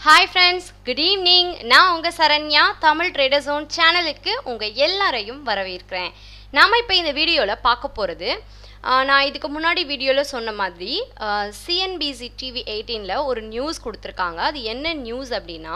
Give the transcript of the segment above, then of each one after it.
hi friends good evening நான் உங்கள் Saranya Tamil trader zone சேனலுக்கு உங்கள் எல்லாரையும் வரவேற்கிறேன் நாம் இப்போ இந்த வீடியோவில் பார்க்க போகிறது நான் இதுக்கு முன்னாடி வீடியோவில் சொன்ன மாதிரி சிஎன்பிசி டிவி எயிட்டீனில் ஒரு நியூஸ் கொடுத்துருக்காங்க அது என்ன நியூஸ் அப்படின்னா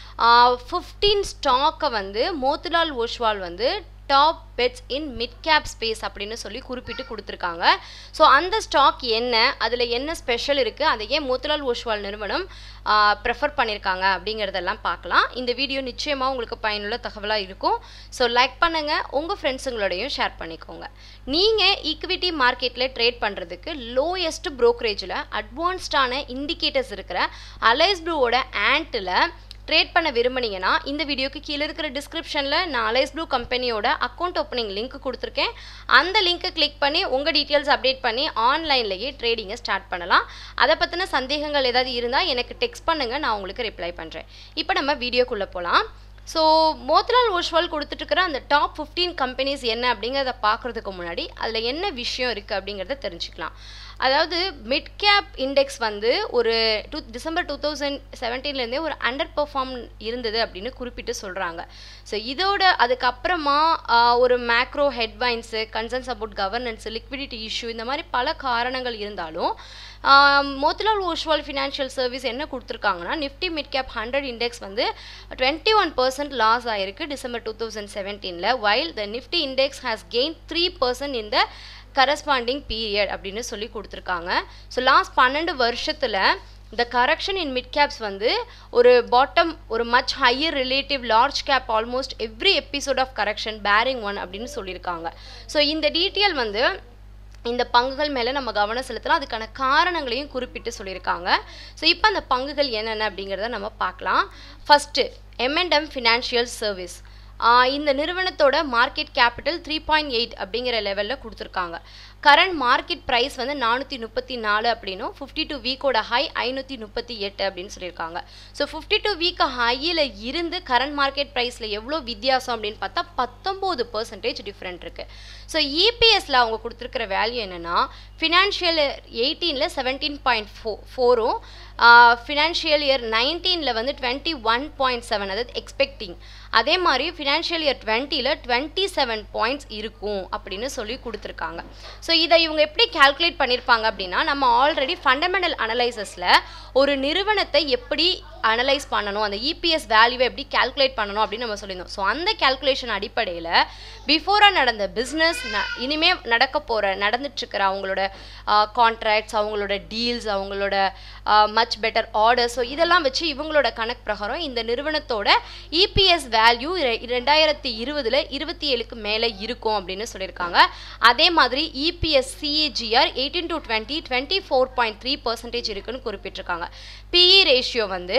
ஃபிஃப்டீன் ஸ்டாக்கை வந்து மோத்திலால் ஓஷ்வால் வந்து top bets in mid cap space அப்படின்னு சொல்லி குறிப்பிட்டு கொடுத்துருக்காங்க ஸோ அந்த ஸ்டாக் என்ன அதில் என்ன ஸ்பெஷல் இருக்குது அதை ஏன் மோத்திலால் ஓஷ்வால் நிறுவனம் ப்ரெஃபர் பண்ணியிருக்காங்க அப்படிங்கிறதெல்லாம் பார்க்கலாம் இந்த வீடியோ நிச்சயமாக உங்களுக்கு பயனுள்ள தகவலாக இருக்கும் ஸோ லைக் பண்ணுங்கள் உங்கள் ஃப்ரெண்ட்ஸுங்களோடையும் ஷேர் பண்ணிக்கோங்க நீங்கள் ஈக்விட்டி மார்க்கெட்டில் ட்ரேட் பண்ணுறதுக்கு லோயஸ்ட் ப்ரோக்கரேஜில் அட்வான்ஸ்டான இண்டிகேட்டர்ஸ் இருக்கிற அலைஸ் ப்ளூவோட ஆண்ட்டில் ட்ரேட் பண்ண விரும்புனீங்கன்னா இந்த வீடியோக்கு கீழே இருக்கிற டிஸ்கிரிப்ஷனில் நான் அலைஸ் ப்ளூ கம்பெனியோட அக்கௌண்ட் ஓப்பனிங் லிங்க் கொடுத்துருக்கேன் அந்த லிங்க்கை கிளிக் பண்ணி உங்கள் டீட்டெயில்ஸ் அப்டேட் பண்ணி ஆன்லைன்லேயே ட்ரேடிங்கை ஸ்டார்ட் பண்ணலாம் அதை பற்றின சந்தேகங்கள் ஏதாவது இருந்தால் எனக்கு டெக்ஸ்ட் பண்ணுங்கள் நான் உங்களுக்கு ரிப்ளை பண்ணுறேன் இப்போ நம்ம வீடியோக்குள்ளே போகலாம் ஸோ மோத்திலால் ஓஷ்வால் கொடுத்துட்ருக்கிற அந்த டாப் ஃபிஃப்டீன் கம்பெனிஸ் என்ன அப்படிங்கிறத பார்க்குறதுக்கு முன்னாடி அதில் என்ன விஷயம் இருக்குது அப்படிங்கிறத தெரிஞ்சுக்கலாம் அதாவது மிட் கேப் இண்டெக்ஸ் வந்து ஒரு டூ டிசம்பர் டூ தௌசண்ட் செவன்டீன்லேருந்தே ஒரு அண்டர் பெர்ஃபார்ம் இருந்தது அப்படின்னு குறிப்பிட்டு சொல்கிறாங்க ஸோ இதோட அதுக்கப்புறமா ஒரு macro headwinds concerns about governance liquidity issue இந்த மாதிரி பல காரணங்கள் இருந்தாலும் மோத்திலால் ஓஷ்வால் ஃபினான்ஷியல் சர்வீஸ் என்ன கொடுத்துருக்காங்கன்னா Nifty mid cap hundred index வந்து டுவெண்ட்டி ஒன் பர்சன்ட் லாஸ் ஆயிருக்கு டிசம்பர் டூ தௌசண்ட் செவன்டீனில் while the Nifty index has gain three percent இந்த கரஸ்பாண்டிங் பீரியட் அப்படின்னு சொல்லி கொடுத்துருக்காங்க ஸோ லாஸ்ட் பன்னெண்டு வருஷத்தில் இந்த கரெக்ஷன் இன் மிட் கேப்ஸ் வந்து ஒரு பாட்டம் ஒரு much higher relative large cap almost every episode of correction bearing one அப்படின்னு சொல்லியிருக்காங்க ஸோ இந்த டீட்டெயில் வந்து இந்த பங்குகள் மேலே நம்ம கவனம் செலுத்தலாம் அதுக்கான காரணங்களையும் குறிப்பிட்டு சொல்லியிருக்காங்க ஸோ இப்போ அந்த பங்குகள் என்னென்ன அப்படிங்கிறத நம்ம பார்க்கலாம் ஃபஸ்ட்டு எம்என்எம் ஃபினான்ஷியல் சர்வீஸ் இந்த நிறுவனத்தோட market capital three point eight அப்படிங்கிற லெவலில் கொடுத்துருக்காங்க கரண்ட் மார்க்கெட் ப்ரைஸ் வந்து நானூற்றி முப்பத்தி நாலு அப்படின்னும் ஃபிஃப்டி டூ வீக்கோட ஹை ஐநூற்றி முப்பத்தி எட்டு அப்படின்னு சொல்லியிருக்காங்க ஸோ ஃபிஃப்டி டூ வீக் ஹையில் இருந்து கரண்ட் மார்க்கெட் ப்ரைஸில் எவ்வளோ வித்தியாசம் அப்படின்னு பார்த்தா பத்தொம்போது பர்சன்டேஜ் டிஃப்ரெண்ட் இருக்குது ஸோ இபிஎஸ்ல அவங்க கொடுத்துருக்கிற வேல்யூ என்னென்னா ஃபினான்ஷியல் எயிட்டீனில் செவன்டீன் பாயிண்ட் ஃபோ ஃபோரும் ஃபினான்ஷியல் இயர் நைன்டீனில் வந்து டுவெண்ட்டி ஒன் பாயிண்ட் செவன் அதாவது எக்ஸ்பெக்டிங் அதே மாதிரி ஃபினான்ஷியல் இயர் டுவெண்ட்டியில் டுவெண்ட்டி செவன் பாயிண்ட்ஸ் இருக்கும் அப்படின்னு சொல்லி கொடுத்துருக்காங்க ஸோ இதை இவங்க எப்படி கால்குலேட் பண்ணியிருப்பாங்க அப்படின்னா நம்ம ஆல்ரெடி ஃபண்டமெண்டல் அனலைசஸில் ஒரு நிறுவனத்தை எப்படி அனலைஸ் பண்ணணும் அந்த இபிஎஸ் வேல்யூவை எப்படி கால்குலேட் பண்ணணும் அப்படின்னு நம்ம சொல்லியிருந்தோம் ஸோ அந்த கால்குலேஷன் அடிப்படையில் பிஃபோராக நடந்த பிஸ்னஸ் ந இனிமே நடக்க போகிற நடந்துட்டுருக்கிற அவங்களோட கான்ட்ராக்ட்ஸ் அவங்களோட டீல்ஸ் அவங்களோட மச் பெட்டர் ஆர்டர் ஸோ இதெல்லாம் வச்சு இவங்களோட கணக்கு பிரகாரம் இந்த நிறுவனத்தோட இபிஎஸ் வேல்யூ ரெண்டாயிரத்தி இருபதில் இருபத்தி ஏழுக்கு மேலே இருக்கும் அப்படின்னு சொல்லியிருக்காங்க அதே மாதிரி EPS CAGR eighteen to twenty twenty four point three percentage இருக்குன்னு குறிப்பிட்டிருக்காங்க பிஇ ரேஷியோ வந்து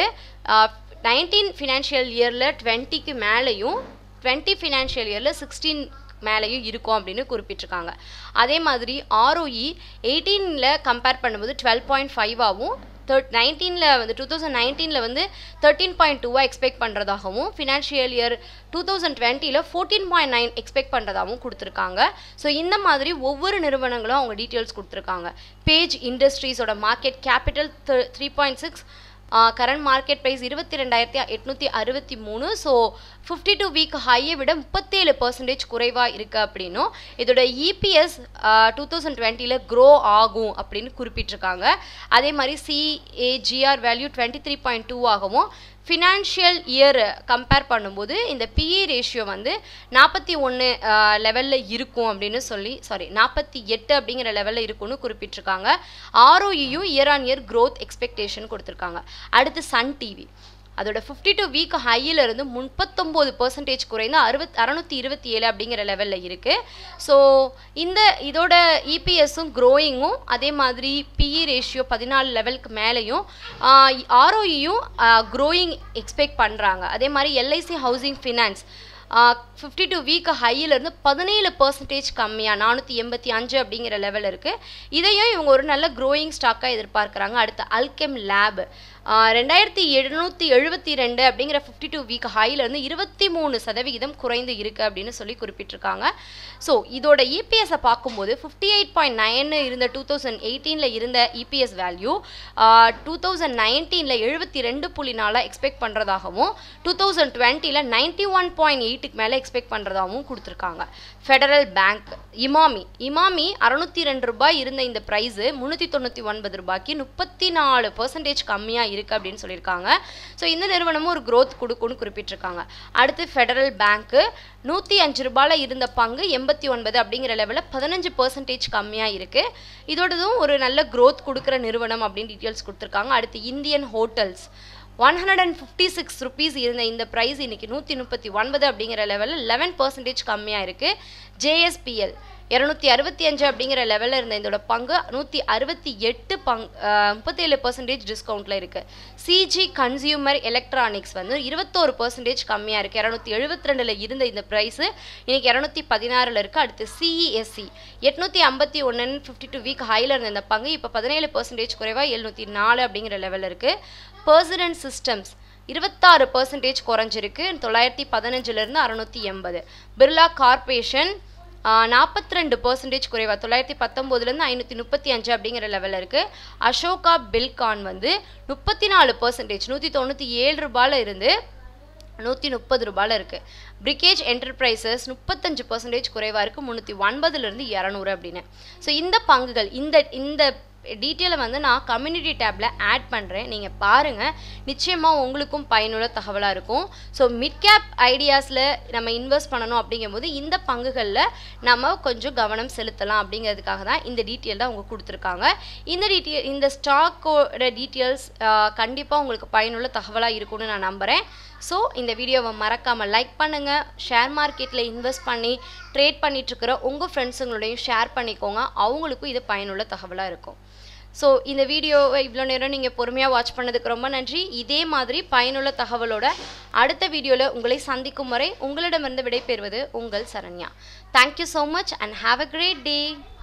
நைன்டீன் ஃபினான்ஷியல் இயரில் டுவெண்ட்டிக்கு மேலேயும் டுவெண்ட்டி ஃபினான்ஷியல் இயரில் சிக்ஸ்டீன் மேலேயும் இருக்கும் அப்படின்னு குறிப்பிட்டிருக்காங்க அதே மாதிரி ஆர்ஓஇ எயிட்டீனில் கம்பேர் பண்ணும்போது டுவெல் பாயிண்ட் ஃபைவாகவும் தேர்ட் நைன்டீனில் வந்து டூ தௌசண்ட் நைன்டீனில் வந்து தேர்ட்டீன் பாயிண்ட் டூவாக எக்ஸ்பெக்ட் பண்ணுறதாகவும் ஃபினான்ஷியல் இயர் டூ தௌசண்ட் டுவெண்ட்டியில் ஃபோர்டீன் பாயிண்ட் நைன் எக்ஸ்பெக்ட் பண்ணுறதாகவும் கொடுத்துருக்காங்க ஸோ இந்த மாதிரி ஒவ்வொரு நிறுவனங்களும் அவங்க டீட்டெயில்ஸ் கொடுத்துருக்காங்க பேஜ் இண்டஸ்ட்ரீஸோட market capital three point six current market price இருபத்தி ரெண்டாயிரத்தி எட்நூற்றி அறுபத்தி மூணு ஸோ ஃபிஃப்டி டூ வீக் ஹையை விட முப்பத்தேழு பர்சன்டேஜ் குறைவாக இருக்குது அப்படின்னும் இதோட இபிஎஸ் டூ தௌசண்ட் டுவெண்ட்டியில் க்ரோ ஆகும் அப்படின்னு குறிப்பிட்டிருக்காங்க அதே மாதிரி CAGR value twenty three point two ஆகவும் ஃபினான்ஷியல் இயர் கம்பேர் பண்ணும்போது இந்த பிஇ ரேஷியோ வந்து நாற்பத்தி ஒன்று லெவலில் இருக்கும் அப்படின்னு சொல்லி சாரி நாற்பத்தி எட்டு அப்படிங்கிற லெவலில் இருக்கும்னு குறிப்பிட்டிருக்காங்க ஆர்ஓஇயும் year on year growth expectation கொடுத்துருக்காங்க அடுத்து சன் டிவி அதோட ஃபிஃப்டி டூ வீக் ஹையில் இருந்து முப்பத்தொம்போது பர்சன்டேஜ் குறைந்து அறுபத் அறநூற்றி இருபத்தி ஏழு அப்படிங்கிற லெவலில் இருக்குது ஸோ இந்த இதோட இபிஎஸும் க்ரோயிங்கும் அதே மாதிரி பிஇ ரேஷியோ பதினாலு லெவலுக்கு மேலேயும் ஆர்ஓஇயும் க்ரோயிங் எக்ஸ்பெக்ட் பண்ணுறாங்க அதே மாதிரி LIC housing finance fifty two week ஹையிலேருந்து பதினேழு பர்சன்டேஜ் கம்மியாக நானூற்றி எண்பத்தி அஞ்சு அப்படிங்கிற லெவல் இருக்குது இதையும் இவங்க ஒரு நல்ல க்ரோயிங் ஸ்டாக்காக எதிர்பார்க்குறாங்க அடுத்து அல்கெம் லேப் ரெண்டாயிரத்தி எழுநூற்றி எழுபத்தி ரெண்டு அப்படிங்கிற ஃபிஃப்டி டூ வீக் ஹைலேருந்து இருபத்தி மூணு சதவிகிதம் குறைந்து இருக்குது அப்படின்னு சொல்லி குறிப்பிட்டிருக்காங்க ஸோ இதோட இபிஎஸை பார்க்கும்போது ஃபிஃப்டி எயிட் பாயிண்ட் நைன் இருந்த டூ தௌசண்ட் எயிட்டீனில் இருந்த இபிஎஸ் வேல்யூ டூ தௌசண்ட் நைன்டீனில் எழுபத்தி ரெண்டு புள்ளி நாலாக எக்ஸ்பெக்ட் பண்ணுறதாகவும் டூ தௌசண்ட் டுவெண்ட்டியில் நைன்ட்டி ஒன் பாயிண்ட் எயிட்டுக்கு மேலே எக்ஸ்பெக்ட் பண்ணுறதாகவும் கொடுத்துருக்காங்க ஃபெடரல் பேங்க் இமாமி இமாமி அறுநூத்தி ரெண்டு ரூபாய் இருந்த இந்த ப்ரைஸு முந்நூற்றி தொண்ணூற்றி ஒன்பது ரூபாய்க்கு முப்பத்தி நாலு பர்சன்டேஜ் கம்மியாக இருக்குது அப்படின்னு சொல்லியிருக்காங்க ஸோ இந்த நிறுவனமும் ஒரு growth கொடுக்கும்னு குறிப்பிட்டிருக்காங்க அடுத்து ஃபெடரல் பேங்க்கு நூற்றி அஞ்சு ரூபாயில் இருந்த பங்கு எண்பத்தி ஒன்பது அப்படிங்கிற லெவலில் பதினஞ்சு பர்சன்டேஜ் கம்மியாக இருக்குது இதோடதும் ஒரு நல்ல growth கொடுக்குற நிறுவனம் அப்படின்னு டீட்டெயில்ஸ் கொடுத்துருக்காங்க அடுத்து Indian hotels one hundred and fifty six rupees இருந்த இந்த ப்ரைஸ் இன்னைக்கு நூற்றி முப்பத்தி ஒன்பது அப்படிங்கிற லெவலில் லெவன் பர்சன்டேஜ் கம்மியாக இருக்குது ஜேஎஸ்பிஎல் இரநூத்தி அறுபத்தி அஞ்சு அப்படிங்கிற லெவலில் இருந்த இதோட பங்கு நூற்றி அறுபத்தி எட்டு பங் முப்பத்தேழு பர்சன்டேஜ் டிஸ்கவுண்ட்டில் இருக்குது சிஜி கன்சியூமர் எலக்ட்ரானிக்ஸ் வந்து இருபத்தோரு பர்சன்டேஜ் கம்மியாக இருக்குது இரநூத்தி எழுபத்தி ரெண்டில் இருந்த இந்த ப்ரைஸு இன்னைக்கு இரநூத்தி பதினாறில் இருக்குது அடுத்து சிஇஎஸ்சி எட்நூற்றி ஐம்பத்தி ஒன்று ஃபிஃப்டி டூ வீக் ஹையில் இருந்த இந்த பங்கு இப்போ பதினேழு பர்சன்டேஜ் குறைவாக எழுநூற்றி நாலு அப்படிங்கிற லெவலில் இருக்குது பர்சனன்ட் சிஸ்டம்ஸ் இருபத்தாறு பர்சன்டேஜ் குறைஞ்சிருக்கு தொள்ளாயிரத்தி பதினஞ்சுலேருந்து அறநூற்றி எண்பது பிர்லா கார்பரேஷன் நாற்பத்தி ரெண்டு பர்சன்டேஜ் குறைவாக தொள்ளாயிரத்தி பத்தொம்போதுலேருந்து ஐநூற்றி முப்பத்தி அஞ்சு அப்படிங்கிற லெவலில் இருக்குது அசோகா பில்கான் வந்து முப்பத்தி நாலு பர்சன்டேஜ் நூற்றி தொண்ணூற்றி ஏழு ரூபாயில் இருந்து நூற்றி முப்பது ரூபாயில் இருக்குது பிரிகேஜ் என்டர்பிரைசஸ் முப்பத்தஞ்சு பர்சன்டேஜ் குறைவாக இருக்குது முந்நூற்றி ஒன்பதுலேருந்து இரநூறு அப்படின்னு ஸோ இந்த பங்குகள் இந்த இந்த டீட்டெயிலை வந்து நான் கம்யூனிட்டி டேப்பில் ஆட் பண்ணுறேன் நீங்கள் பாருங்கள் நிச்சயமாக உங்களுக்கும் பயனுள்ள தகவலாக இருக்கும் ஸோ மிட் கேப் ஐடியாஸில் நம்ம இன்வெஸ்ட் பண்ணணும் அப்படிங்கும்போது இந்த பங்குகளில் நம்ம கொஞ்சம் கவனம் செலுத்தலாம் அப்படிங்கிறதுக்காக தான் இந்த டீட்டெயில் தான் அவங்க கொடுத்துருக்காங்க இந்த டீட்டெயில் இந்த ஸ்டாக்கோட டீட்டெயில்ஸ் கண்டிப்பாக உங்களுக்கு பயனுள்ள தகவலாக இருக்கும்னு நான் நம்புகிறேன் ஸோ இந்த வீடியோவை மறக்காமல் லைக் பண்ணுங்கள் ஷேர் மார்க்கெட்டில் இன்வெஸ்ட் பண்ணி ட்ரேட் பண்ணிகிட்ருக்கிற உங்கள் ஃப்ரெண்ட்ஸுங்களோடையும் ஷேர் பண்ணிக்கோங்க அவங்களுக்கும் இது பயனுள்ள தகவலாக இருக்கும் ஸோ இந்த வீடியோவை இவ்வளோ நேரம் நீங்கள் பொறுமையாக வாட்ச் பண்ணதுக்கு ரொம்ப நன்றி இதே மாதிரி பயனுள்ள தகவலோட அடுத்த வீடியோவில் உங்களை சந்திக்கும் வரை உங்களிடமிருந்து விடைபெறுவது உங்கள் Saranya thank you so much and have a great day